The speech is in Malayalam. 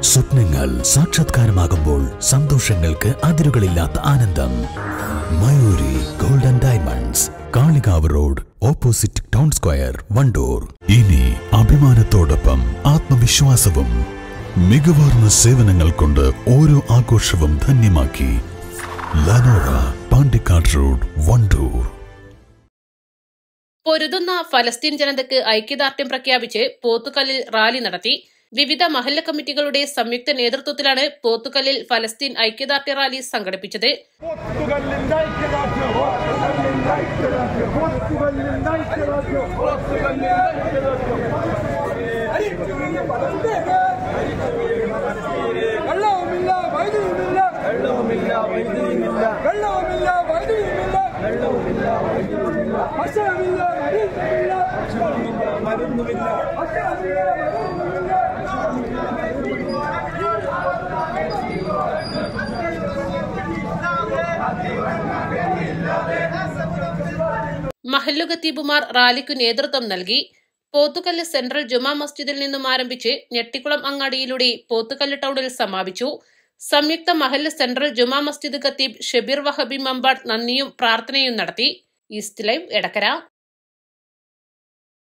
സ്വപ്നങ്ങൾ സാക്ഷാത്കാരമാകുമ്പോൾ സന്തോഷങ്ങൾക്ക് അതിരുകളില്ലാത്ത ആനന്ദം Mayuri golden diamonds Kalikavu road opposite town square Wandoor ഇനി അഭിമാനത്തോടൊപ്പം ആത്മവിശ്വാസവും മികവാർന്ന സേവനങ്ങൾ കൊണ്ട് ഓരോ ആഘോഷവും ധന്യമാക്കി ലനോറ പാണ്ടിക്കാട് റോഡ് വണ്ടൂർ പൊരുതുന്ന ഫലസ്തീൻ ജനതയ്ക്ക് ഐക്യദാർഢ്യം പ്രഖ്യാപിച്ച് പോത്തുകല്ലിൽ റാലി നടത്തി വിവിധ മഹല്ല കമ്മിറ്റികളുടെ സംയുക്ത നേതൃത്വത്തിലാണ് പോത്തുകല്ലിൽ ഫലസ്തീൻ ഐക്യദാർഢ്യ റാലി സംഘടിപ്പിച്ചത് പോത്തുകല്ലിന്റെ ഐക്യദാർഢ്യം പോത്തുകല്ലിന്റെ ഐക്യദാർഢ്യം പോത്തുകല്ലിന്റെ ഐക്യദാർഢ്യം പോത്തുകല്ലിന്റെ വെള്ളവുമില്ല വൈദ്യുതിയുമില്ല വെള്ളവുമില്ല വൈദ്യുതിയുമില്ല വെള്ളവുമില്ല വൈദ്യുതിയുമില്ല വെള്ളവുമില്ല വൈദ്യുതിയുമില്ല ഭക്ഷണമില്ല മരുന്നുമില്ല മരുന്നുമില്ല ഭക്ഷണമില്ല മരുന്നുമില്ല മഹല്ലു ഖത്തീബുമാർ റാലിക്കു നേതൃത്വം നൽകി പോത്തുകല്ല് സെൻട്രൽ ജുമാ മസ്ജിദിൽ നിന്നും ആരംഭിച്ച് ഞെട്ടിക്കുളം അങ്ങാടിയിലൂടെ പോത്തുകല്ല് ടൗണിൽ സമാപിച്ചു സംയുക്ത മഹല്ല് സെൻട്രൽ ജുമാ മസ്ജിദ് ഖത്തീബ് ഷബീർ വഹബി മമ്പാട് നന്ദിയും പ്രാർത്ഥനയും നടത്തി ഈസ്റ്റ് ലൈവ് എടക്കര